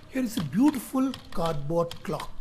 Here is a beautiful cardboard clock.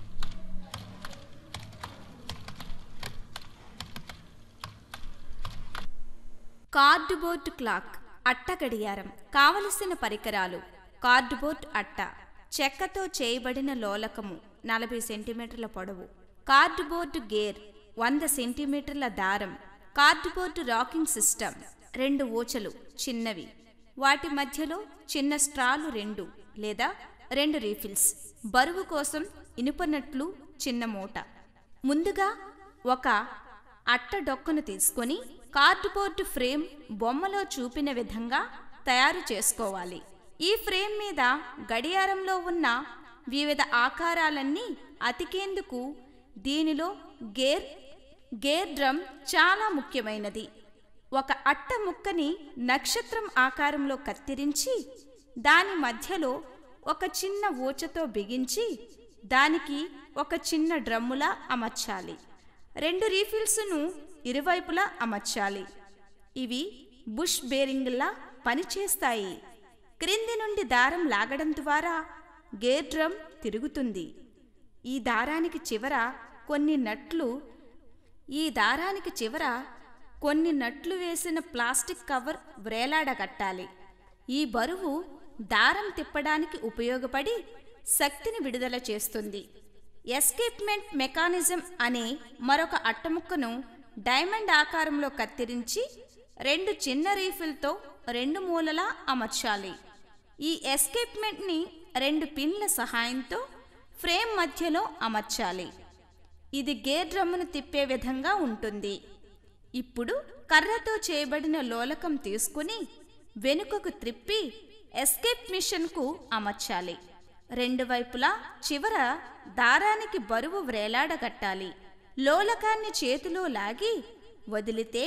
Cardboard clock అట్ట గడియారం కావలసిన పరికరాలు కార్డుబోర్డ్ అట్ట చెక్కతో చేయబడిన లోలకము నలభై సెంటీమీటర్ల పొడవు కార్డుబోర్డు గేర్ వంద సెంటీమీటర్ల దారం కార్డుబోర్డు రాకింగ్ సిస్టమ్ రెండు ఊచలు చిన్నవి వాటి మధ్యలో చిన్న స్ట్రాలు రెండు లేదా రెండు రీఫిల్స్ బరువు కోసం ఇనుపనట్లు చిన్న మూట ముందుగా ఒక అట్ట డొక్కను తీసుకొని కార్డుబోర్డు ఫ్రేమ్ బొమ్మలో చూపిన విధంగా తయారు చేసుకోవాలి ఈ ఫ్రేమ్ మీద గడియారంలో ఉన్న వివిధ ఆకారాలన్నీ అతికేందుకు దీనిలో గేర్ గేర్ డ్రమ్ చాలా ముఖ్యమైనది ఒక అట్ట ముక్కని నక్షత్రం ఆకారంలో కత్తిరించి దాని మధ్యలో ఒక చిన్న ఊచతో బిగించి దానికి ఒక చిన్న డ్రమ్ములా అమర్చాలి రెండు రీఫిల్స్ను ఇరువైపులా అమర్చాలి ఇవి బుష్ బేరింగ్లా పనిచేస్తాయి క్రింది నుండి దారం లాగడం ద్వారా గేర్ డ్రమ్ తిరుగుతుంది ఈ దారానికి చివర కొన్ని నట్లు ఈ దారానికి చివర కొన్ని నట్లు వేసిన ప్లాస్టిక్ కవర్ వ్రేలాడగట్టాలి ఈ బరువు దారం తిప్పడానికి ఉపయోగపడి శక్తిని విడుదల చేస్తుంది ఎస్కేప్మెంట్ మెకానిజం అనే మరొక అట్టముక్కను డైమండ్ ఆకారంలో కత్తిరించి రెండు చిన్న రీఫిల్తో రెండు మూలలా అమర్చాలి ఈ ఎస్కేప్మెంట్ని రెండు పిన్ల సహాయంతో ఫ్రేమ్ మధ్యలో అమర్చాలి ఇది గేర్ డ్రమ్మును తిప్పే విధంగా ఉంటుంది ఇప్పుడు కర్రతో చేయబడిన లోలకం తీసుకుని వెనుకకు త్రిప్పి ఎస్కేప్ మిషన్కు అమర్చాలి రెండు వైపులా చివర దారానికి బరువు వ్రేలాడగట్టాలి లోలకాన్ని చేతిలో లాగి వదిలితే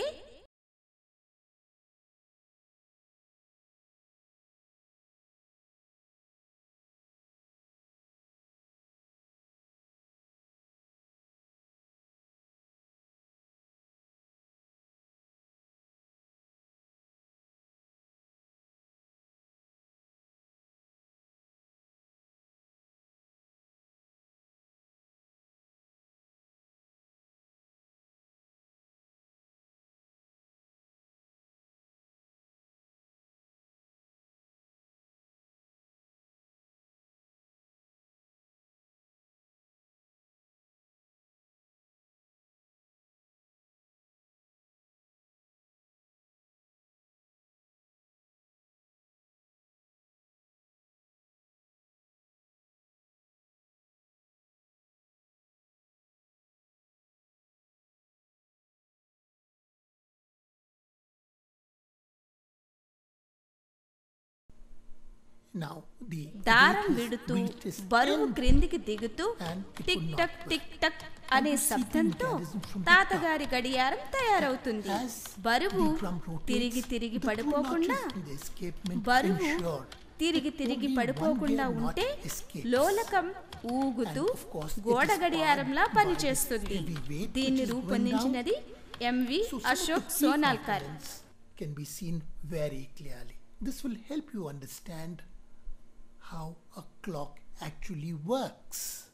Now the దారం weight is- విడుతూ weight is బరువు end. క్రిందికి దిగుతూ and it tick would tock not tick tock అనే And the శబ్దంతో mechanism from the తాతగారి గడియారం తయారవుతుంది As బరువు the drum rotates, తిరిగి తిరిగి the two పడిపోకుండా notches in the escapement బరువు ensure తిరిగి తిరిగి only one పడిపోకుండా gear not ఉంటే escapes. లోలకం ఊగుతూ And of course it గోడ is గడియారంలా powered by పనిచేస్తుంది heavy weight which దీన్ని is going రూపొందించినది MV So some of the Ashok key Sonalkar components can be seen very clearly. This will help you understand how a clock actually works.